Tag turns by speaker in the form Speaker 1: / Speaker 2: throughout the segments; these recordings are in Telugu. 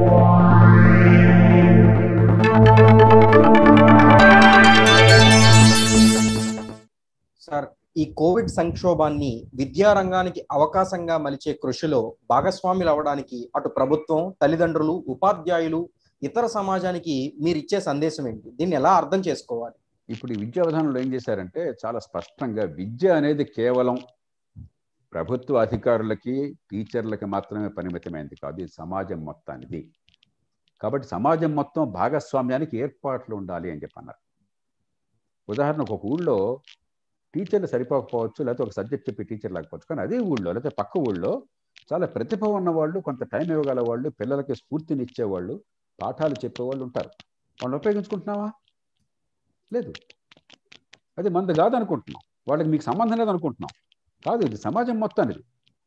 Speaker 1: సార్ ఈ కోవిడ్ సంక్షోభాన్ని విద్యారంగానికి అవకాశంగా మలిచే కృషిలో భాగస్వాములు అవడానికి అటు ప్రభుత్వం తల్లిదండ్రులు ఉపాధ్యాయులు ఇతర సమాజానికి మీరు ఇచ్చే సందేశం ఏంటి దీన్ని ఎలా అర్థం చేసుకోవాలి
Speaker 2: ఇప్పుడు ఈ విద్యా విధానంలో ఏం చేశారంటే చాలా స్పష్టంగా విద్య అనేది కేవలం ప్రభుత్వ అధికారులకి టీచర్లకి మాత్రమే పరిమితమైనది కాదు ఇది సమాజం మొత్తానిది కాబట్టి సమాజం మొత్తం భాగస్వామ్యానికి ఏర్పాట్లు ఉండాలి అని చెప్పి అన్నారు ఉదాహరణకు ఒక ఊళ్ళో టీచర్లు సరిపోకపోవచ్చు లేకపోతే ఒక సబ్జెక్ట్ చెప్పి టీచర్ లేకపోవచ్చు కానీ అదే ఊళ్ళో లేకపోతే పక్క ఊళ్ళో చాలా ప్రతిభ ఉన్న వాళ్ళు కొంత టైం ఇవ్వగల వాళ్ళు పిల్లలకి స్ఫూర్తినిచ్చేవాళ్ళు పాఠాలు చెప్పేవాళ్ళు ఉంటారు వాళ్ళని ఉపయోగించుకుంటున్నావా లేదు అది మంది కాదు అనుకుంటున్నాం వాళ్ళకి మీకు సంబంధం లేదు అనుకుంటున్నాం కాదు ఇది సమాజం మొత్తానికి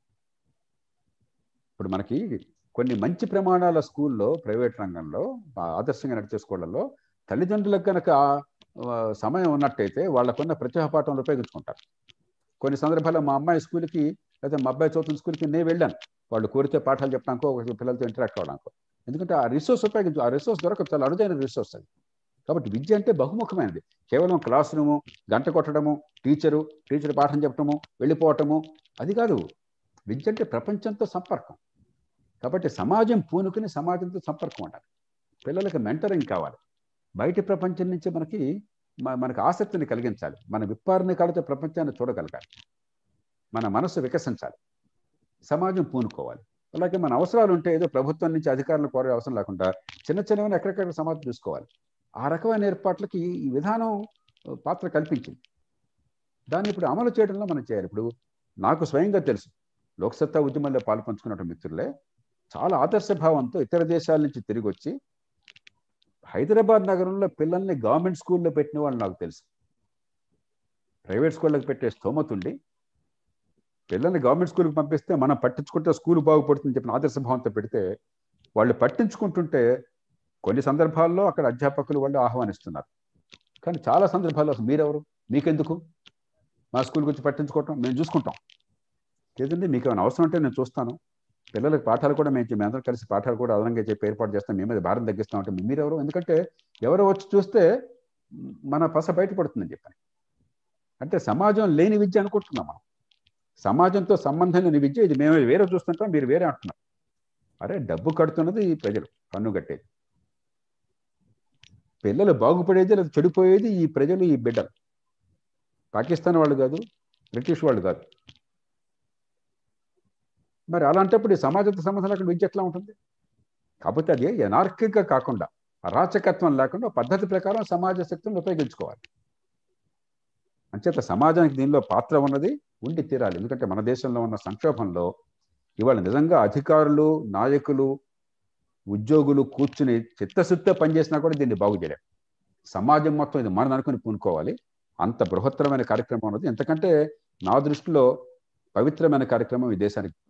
Speaker 2: ఇప్పుడు మనకి కొన్ని మంచి ప్రమాణాల స్కూల్లో ప్రైవేట్ రంగంలో ఆదర్శంగా నడిచే స్కూళ్ళల్లో తల్లిదండ్రులకు కనుక సమయం ఉన్నట్టయితే వాళ్ళకున్న ప్రతిభా పాఠంలో ఉపయోగించుకుంటారు కొన్ని సందర్భాల్లో మా అమ్మాయి స్కూల్కి లేదా మా అబ్బాయి చదువుతున్న స్కూల్కి నేను వెళ్ళాను వాళ్ళు కోరితే పాఠాలు చెప్పడానికో పిల్లలతో ఇంటరాక్ట్ అవ్వడానికో ఎందుకంటే ఆ రిసోర్స్ ఉపయోగించు ఆ రిసోర్స్ దొరక చాలా అరుదైన రిసోర్స్ అది కాబట్టి విద్య అంటే బహుముఖమైనది కేవలం క్లాస్ రూము గంట కొట్టడము టీచరు టీచర్ పాఠం చెప్పడము వెళ్ళిపోవటము అది కాదు విద్య అంటే ప్రపంచంతో సంపర్కం కాబట్టి సమాజం పూనుకుని సమాజంతో సంపర్కం ఉండాలి పిల్లలకి మెంటరింగ్ కావాలి బయటి ప్రపంచం నుంచి మనకి మనకు ఆసక్తిని కలిగించాలి మన విప్పారిని కాలితో ప్రపంచాన్ని చూడగలగాలి మన మనసు వికసించాలి సమాజం పూనుకోవాలి అలాగే మన అవసరాలు ఉంటే ఏదో ప్రభుత్వం నుంచి అధికారులు కోరే అవసరం లేకుండా చిన్న చిన్నవన్నీ ఎక్కడెక్కడ సమాజం చూసుకోవాలి ఆ రకమైన ఏర్పాట్లకి ఈ విధానం పాత్ర కల్పించింది దాన్ని ఇప్పుడు అమలు చేయడంలో మనం చేయాలి ఇప్పుడు నాకు స్వయంగా తెలుసు లోక్సత్తా ఉద్యమంలో పాలు పంచుకున్న మిత్రులే చాలా ఆదర్శ భావంతో ఇతర దేశాల నుంచి తిరిగి వచ్చి హైదరాబాద్ నగరంలో పిల్లల్ని గవర్నమెంట్ స్కూల్లో పెట్టిన వాళ్ళు నాకు తెలుసు ప్రైవేట్ స్కూళ్ళకి పెట్టే స్తోమత ఉండి పిల్లల్ని గవర్నమెంట్ స్కూల్కి పంపిస్తే మనం పట్టించుకుంటే స్కూల్ బాగుపడుతుందని చెప్పిన ఆదర్శ భావంతో పెడితే వాళ్ళు పట్టించుకుంటుంటే కొన్ని సందర్భాల్లో అక్కడ అధ్యాపకులు వాళ్ళు ఆహ్వానిస్తున్నారు కానీ చాలా సందర్భాల్లో అసలు మీరెవరు మీకెందుకు మా స్కూల్ గురించి పట్టించుకోవటం మేము చూసుకుంటాం లేదండి మీకు ఏమైనా అవసరం అంటే నేను చూస్తాను పిల్లలకు పాఠాలు కూడా మేము మేమందరం కలిసి పాఠాలు కూడా అదనంగా చెప్పి ఏర్పాటు చేస్తాం మేము మీద భారం తగ్గిస్తాం అంటే మీరెవరు ఎందుకంటే ఎవరో వచ్చి చూస్తే మన పస బయటపడుతుందని చెప్పని అంటే సమాజం లేని విద్య అనుకుంటున్నాం మనం సమాజంతో సంబంధం లేని విద్య ఇది మేము వేరే చూస్తుంటాం మీరు వేరే అంటున్నారు అరే డబ్బు కడుతున్నది ఈ ప్రజలు పన్ను కట్టేది పిల్లలు బాగుపడేది లేదా చెడిపోయేది ఈ ప్రజలు ఈ బిడ్డలు పాకిస్తాన్ వాళ్ళు కాదు బ్రిటిష్ వాళ్ళు కాదు మరి అలాంటప్పుడు ఈ సమాజంతో సంబంధం లేకుండా విద్య ఎట్లా ఉంటుంది కాకపోతే అది ఎనార్కిక్గా కాకుండా అరాచకత్వం లేకుండా పద్ధతి ప్రకారం సమాజ శక్తిని ఉపయోగించుకోవాలి అంచేత సమాజానికి దీనిలో పాత్ర ఉన్నది ఉండి తీరాలి ఎందుకంటే మన దేశంలో ఉన్న సంక్షోభంలో ఇవాళ నిజంగా అధికారులు నాయకులు ఉద్యోగులు కూర్చుని చిత్తశుద్ధితో పనిచేసినా కూడా దీన్ని బాగు చేయలేం సమాజం మొత్తం ఇది మనం అనుకుని పూనుకోవాలి అంత బృహత్తరమైన కార్యక్రమం ఉన్నది ఎందుకంటే నా దృష్టిలో పవిత్రమైన కార్యక్రమం ఈ దేశానికి